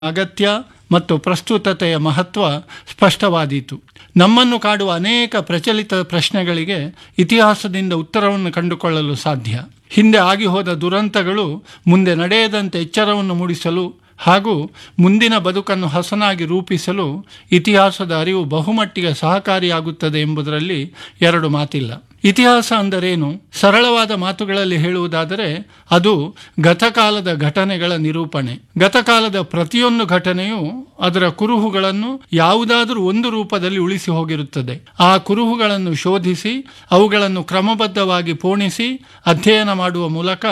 ಅಗತ್ಯ ಮತ್ತು ಪ್ರಸ್ತುತತೆಯ ಮಹತ್ವ ಸ್ಪಷ್ಟವಾದೀತು ನಮ್ಮನ್ನು ಕಾಡುವ ಅನೇಕ ಪ್ರಚಲಿತ ಪ್ರಶ್ನೆಗಳಿಗೆ ಇತಿಹಾಸದಿಂದ ಉತ್ತರವನ್ನು ಕಂಡುಕೊಳ್ಳಲು ಸಾಧ್ಯ ಹಿಂದೆ ಆಗಿ ಹೋದ ದುರಂತಗಳು ಮುಂದೆ ನಡೆಯದಂತೆ ಎಚ್ಚರವನ್ನು ಮೂಡಿಸಲು ಹಾಗೂ ಮುಂದಿನ ಬದುಕನ್ನು ಹಸನಾಗಿ ರೂಪಿಸಲು ಇತಿಹಾಸದ ಅರಿವು ಬಹುಮಟ್ಟಿಗೆ ಸಹಕಾರಿಯಾಗುತ್ತದೆ ಎಂಬುದರಲ್ಲಿ ಎರಡು ಮಾತಿಲ್ಲ ಇತಿಹಾಸ ಅಂದರೇನು ಸರಳವಾದ ಮಾತುಗಳಲ್ಲಿ ಹೇಳುವುದಾದರೆ ಅದು ಗತಕಾಲದ ಘಟನೆಗಳ ನಿರೂಪಣೆ ಗತಕಾಲದ ಪ್ರತಿಯೊಂದು ಘಟನೆಯು ಅದರ ಕುರುಹುಗಳನ್ನು ಯಾವುದಾದರೂ ಒಂದು ರೂಪದಲ್ಲಿ ಉಳಿಸಿ ಹೋಗಿರುತ್ತದೆ ಆ ಕುರುಹುಗಳನ್ನು ಶೋಧಿಸಿ ಅವುಗಳನ್ನು ಕ್ರಮಬದ್ಧವಾಗಿ ಪೋಣಿಸಿ ಅಧ್ಯಯನ ಮಾಡುವ ಮೂಲಕ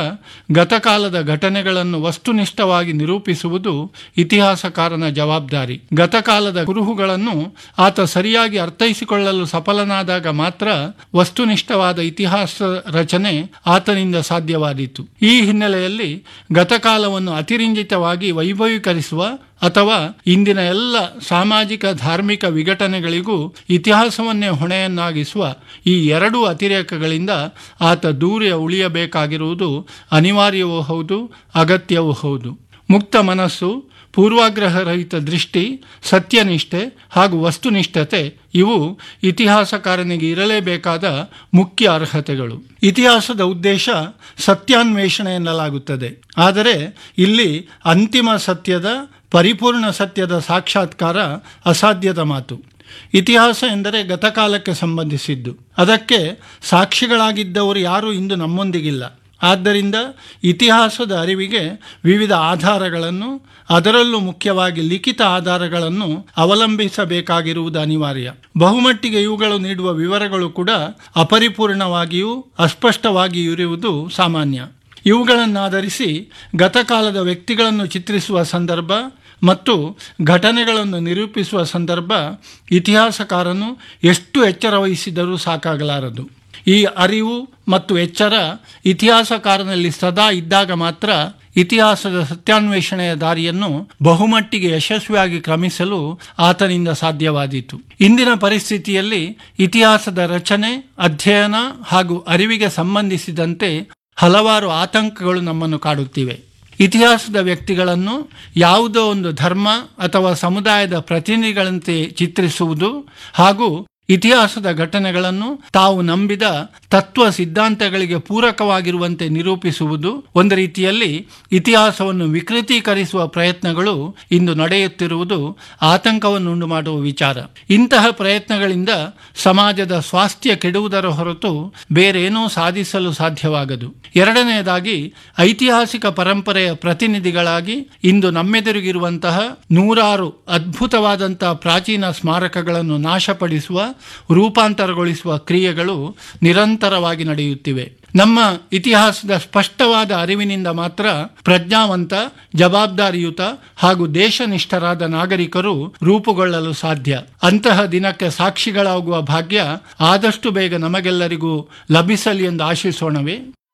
ಗತಕಾಲದ ಘಟನೆಗಳನ್ನು ವಸ್ತುನಿಷ್ಠವಾಗಿ ನಿರೂಪಿಸುವುದು ಇತಿಹಾಸಕಾರನ ಜವಾಬ್ದಾರಿ ಗತಕಾಲದ ಕುರುಹುಗಳನ್ನು ಆತ ಸರಿಯಾಗಿ ಅರ್ಥೈಸಿಕೊಳ್ಳಲು ಸಫಲನಾದಾಗ ಮಾತ್ರ ವಸ್ತುನಿಷ್ಠವಾದ ಇತಿಹಾಸ ರಚನೆ ಆತನಿಂದ ಸಾಧ್ಯವಾದೀತು ಈ ಹಿನ್ನೆಲೆಯಲ್ಲಿ ಗತಕಾಲವನ್ನು ಅತಿರಂಜಿತವಾಗಿ ವೈಭವೀಕರಿಸುವ ಅಥವಾ ಇಂದಿನ ಎಲ್ಲ ಸಾಮಾಜಿಕ ಧಾರ್ಮಿಕ ವಿಘಟನೆಗಳಿಗೂ ಇತಿಹಾಸವನ್ನೇ ಹೊಣೆಯನ್ನಾಗಿಸುವ ಈ ಎರಡೂ ಅತಿರೇಕಗಳಿಂದ ಆತ ದೂರ ಉಳಿಯಬೇಕಾಗಿರುವುದು ಅನಿವಾರ್ಯವೂ ಹೌದು ಅಗತ್ಯವೂ ಹೌದು ಮುಕ್ತ ಮನಸ್ಸು ಪೂರ್ವಾಗ್ರಹರಹಿತ ದೃಷ್ಟಿ ಸತ್ಯನಿಷ್ಠೆ ಹಾಗೂ ವಸ್ತುನಿಷ್ಠತೆ ಇವು ಇತಿಹಾಸಕಾರನಿಗೆ ಇರಲೇಬೇಕಾದ ಮುಖ್ಯ ಅರ್ಹತೆಗಳು ಇತಿಹಾಸದ ಉದ್ದೇಶ ಸತ್ಯಾನ್ವೇಷಣೆ ಎನ್ನಲಾಗುತ್ತದೆ ಆದರೆ ಇಲ್ಲಿ ಅಂತಿಮ ಸತ್ಯದ ಪರಿಪೂರ್ಣ ಸತ್ಯದ ಸಾಕ್ಷಾತ್ಕಾರ ಅಸಾಧ್ಯದ ಮಾತು ಇತಿಹಾಸ ಎಂದರೆ ಗತಕಾಲಕ್ಕೆ ಸಂಬಂಧಿಸಿದ್ದು ಅದಕ್ಕೆ ಸಾಕ್ಷಿಗಳಾಗಿದ್ದವರು ಯಾರೂ ಇಂದು ನಮ್ಮೊಂದಿಗಿಲ್ಲ ಆದ್ದರಿಂದ ಇತಿಹಾಸದ ಅರಿವಿಗೆ ವಿವಿಧ ಆಧಾರಗಳನ್ನು ಅದರಲ್ಲೂ ಮುಖ್ಯವಾಗಿ ಲಿಖಿತ ಆಧಾರಗಳನ್ನು ಅವಲಂಬಿಸಬೇಕಾಗಿರುವುದು ಅನಿವಾರ್ಯ ಬಹುಮಟ್ಟಿಗೆ ಇವುಗಳು ನೀಡುವ ವಿವರಗಳು ಕೂಡ ಅಪರಿಪೂರ್ಣವಾಗಿಯೂ ಅಸ್ಪಷ್ಟವಾಗಿಯೂ ಇರುವುದು ಸಾಮಾನ್ಯ ಇವುಗಳನ್ನಾಧರಿಸಿ ಗತಕಾಲದ ವ್ಯಕ್ತಿಗಳನ್ನು ಚಿತ್ರಿಸುವ ಸಂದರ್ಭ ಮತ್ತು ಘಟನೆಗಳನ್ನು ನಿರೂಪಿಸುವ ಸಂದರ್ಭ ಇತಿಹಾಸಕಾರನು ಎಷ್ಟು ಎಚ್ಚರ ವಹಿಸಿದರೂ ಸಾಕಾಗಲಾರದು ಈ ಅರಿವು ಮತ್ತು ಎಚ್ಚರ ಇತಿಹಾಸಕಾರನಲ್ಲಿ ಸದಾ ಇದ್ದಾಗ ಮಾತ್ರ ಇತಿಹಾಸದ ಸತ್ಯಾನ್ವೇಷಣೆಯ ದಾರಿಯನ್ನು ಬಹುಮಟ್ಟಿಗೆ ಯಶಸ್ವಿಯಾಗಿ ಕ್ರಮಿಸಲು ಆತನಿಂದ ಸಾಧ್ಯವಾದೀತು ಇಂದಿನ ಪರಿಸ್ಥಿತಿಯಲ್ಲಿ ಇತಿಹಾಸದ ರಚನೆ ಅಧ್ಯಯನ ಹಾಗೂ ಅರಿವಿಗೆ ಸಂಬಂಧಿಸಿದಂತೆ ಹಲವಾರು ಆತಂಕಗಳು ನಮ್ಮನ್ನು ಕಾಡುತ್ತಿವೆ ಇತಿಹಾಸದ ವ್ಯಕ್ತಿಗಳನ್ನು ಯಾವುದೋ ಒಂದು ಧರ್ಮ ಅಥವಾ ಸಮುದಾಯದ ಪ್ರತಿನಿಧಿಗಳಂತೆ ಚಿತ್ರಿಸುವುದು ಹಾಗೂ ಇತಿಹಾಸದ ಘಟನೆಗಳನ್ನು ತಾವು ನಂಬಿದ ತತ್ವ ಸಿದ್ಧಾಂತಗಳಿಗೆ ಪೂರಕವಾಗಿರುವಂತೆ ನಿರೂಪಿಸುವುದು ಒಂದು ರೀತಿಯಲ್ಲಿ ಇತಿಹಾಸವನ್ನು ವಿಕೃತೀಕರಿಸುವ ಪ್ರಯತ್ನಗಳು ಇಂದು ನಡೆಯುತ್ತಿರುವುದು ಆತಂಕವನ್ನುಂಟು ಮಾಡುವ ವಿಚಾರ ಇಂತಹ ಪ್ರಯತ್ನಗಳಿಂದ ಸಮಾಜದ ಸ್ವಾಸ್ಥ್ಯ ಕೆಡುವುದರ ಹೊರತು ಬೇರೇನೂ ಸಾಧಿಸಲು ಸಾಧ್ಯವಾಗದು ಎರಡನೆಯದಾಗಿ ಐತಿಹಾಸಿಕ ಪರಂಪರೆಯ ಪ್ರತಿನಿಧಿಗಳಾಗಿ ಇಂದು ನಮ್ಮೆದುರಿಗಿರುವಂತಹ ನೂರಾರು ಅದ್ಭುತವಾದಂತಹ ಪ್ರಾಚೀನ ಸ್ಮಾರಕಗಳನ್ನು ನಾಶಪಡಿಸುವ ರೂಪಾಂತರಗೊಳಿಸುವ ಕ್ರಿಯೆಗಳು ನಿರಂತರವಾಗಿ ನಡೆಯುತ್ತಿವೆ ನಮ್ಮ ಇತಿಹಾಸದ ಸ್ಪಷ್ಟವಾದ ಅರಿವಿನಿಂದ ಮಾತ್ರ ಪ್ರಜ್ಞಾವಂತ ಜವಾಬ್ದಾರಿಯುತ ಹಾಗೂ ದೇಶನಿಷ್ಠರಾದ ನಾಗರಿಕರು ರೂಪುಗೊಳ್ಳಲು ಸಾಧ್ಯ ಅಂತಹ ದಿನಕ್ಕೆ ಸಾಕ್ಷಿಗಳಾಗುವ ಭಾಗ್ಯ ಆದಷ್ಟು ಬೇಗ ನಮಗೆಲ್ಲರಿಗೂ ಲಭಿಸಲಿ ಎಂದು ಆಶಿಸೋಣವೇ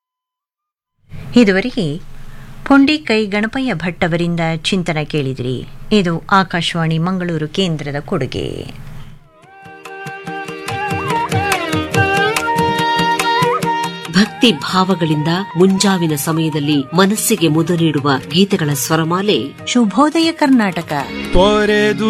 ಇದುವರೆಗೆ ಪುಂಡಿಕೈ ಗಣಪಯ್ಯ ಭಟ್ ಅವರಿಂದ ಚಿಂತನ ಕೇಳಿದಿರಿ ಇದು ಆಕಾಶವಾಣಿ ಮಂಗಳೂರು ಕೇಂದ್ರದ ಕೊಡುಗೆ ಭಕ್ತಿ ಭಾವಗಳಿಂದ ಮುಂಜಾವಿನ ಸಮಯದಲ್ಲಿ ಮನಸ್ಸಿಗೆ ಮುದ ನೀಡುವ ಗೀತೆಗಳ ಸ್ವರಮಾಲೆ ಶುಭೋದಯ ಕರ್ನಾಟಕ ತೊರೆದು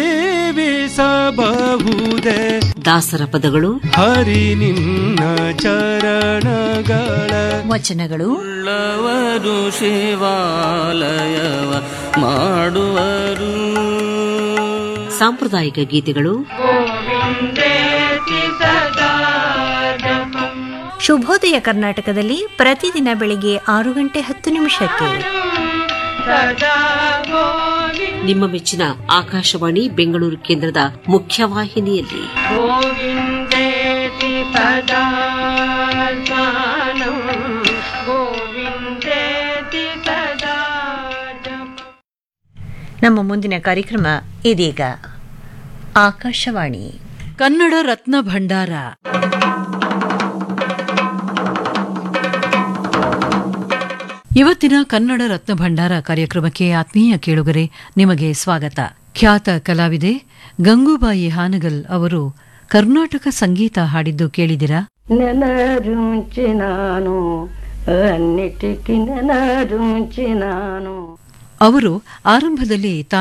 ಜೀವಿಸಬಹುದೇ ದಾಸರ ಪದಗಳು ಹರಿ ನಿನ್ನ ಚರಣಗಳ ವಚನಗಳು ಉಳ್ಳವರು ಶಿವಾಲಯವ ಮಾಡುವರು ಸಾಂಪ್ರದಾಯಿಕ ಗೀತೆಗಳು ಶುಭೋದಯ ಕರ್ನಾಟಕದಲ್ಲಿ ಪ್ರತಿದಿನ ಬೆಳಿಗ್ಗೆ ಆರು ಗಂಟೆ ಹತ್ತು ನಿಮಿಷಕ್ಕೆ ನಿಮ್ಮ ಮೆಚ್ಚಿನ ಆಕಾಶವಾಣಿ ಬೆಂಗಳೂರು ಕೇಂದ್ರದ ಮುಖ್ಯವಾಹಿನಿಯಲ್ಲಿ ನಮ್ಮ ಮುಂದಿನ ಕಾರ್ಯಕ್ರಮ ಇದೀಗ ಆಕಾಶವಾಣಿ ಕನ್ನಡ ರತ್ನ ಭಂಡಾರ ಇವತ್ತಿನ ಕನ್ನಡ ರತ್ನ ಭಂಡಾರ ಕಾರ್ಯಕ್ರಮಕ್ಕೆ ಆತ್ಮೀಯ ಕೇಳುಗರೆ ನಿಮಗೆ ಸ್ವಾಗತ ಖ್ಯಾತ ಕಲಾವಿದೆ ಗಂಗೂಬಾಯಿ ಹಾನಗಲ್ ಅವರು ಕರ್ನಾಟಕ ಸಂಗೀತ ಹಾಡಿದ್ದು ಕೇಳಿದಿರಾ నెలరుంచినాను అన్నిటికి నెలరుంచినాను ಅವರು ಆರಂಭದಲ್ಲಿ